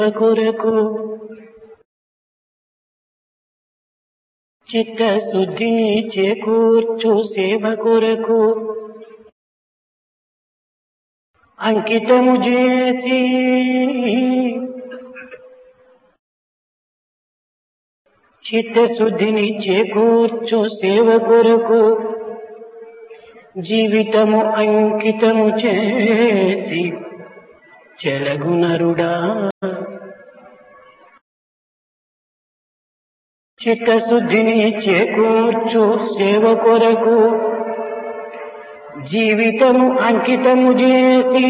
కొరకు చిత్తశుద్ధిని చేకూర్చు సేవ కొరకు అంకితము చేసి చిత్తశుద్ధిని చేకూర్చు సేవ కొరకు జీవితము అంకితము చేసి చెలగునరుడా చిత్తశుద్ధిని చేకూర్చు సేవ కొరకు జీవితము అంకితము చేసి